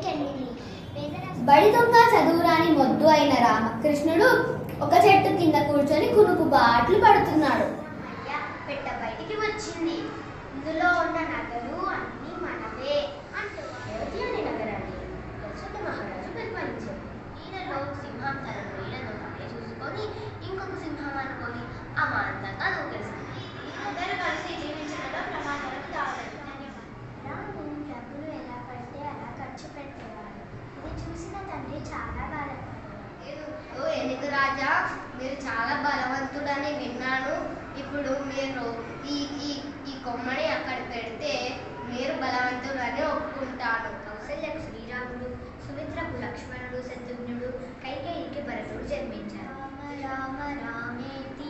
బడికెళ్ళింది బడి దొంగ చదువురాని మొద్దు అయిన రామకృష్ణుడు ఒక చెట్టు కింద కూర్చొని కునుకు బాట్లు పడుతున్నాడు అయ్యా పెట్ట బయటికి వచ్చింది ఇందులో ఉన్న నగలు అన్ని మనవే అంటూ రేవతి అనే నగరాన్ని దశరథ మహారాజు పరిపాలించారు ఈయనలో సింహం తన రొయ్యలను తానే చూసుకొని ఇంకొక సింహం అనుకొని అమాంతంగా దూకేసింది అందరూ కలిసి జీవించడంలో ప్రమాదాలకు తాగలేదు రాము డబ్బులు ఎలా పడితే అలా ఖర్చు పెట్టేవాడు ఇది చూసిన తండ్రి చాలా బాధపడ్డాడు ఓ ఎలుగు రాజా మీరు చాలా బలవంతుడని విన్నాను ఇప్పుడు మీరు ఈ ఈ ఈ కొమ్మని అక్కడ పెడితే మీరు బలవంతుడని ఒప్పుకుంటాను కౌసల్యకు శ్రీరాముడు సుమిత్రకు లక్ష్మణుడు శత్రుఘ్నుడు కైకేయికి భరతుడు జన్మించారు రామ రామ రామేతి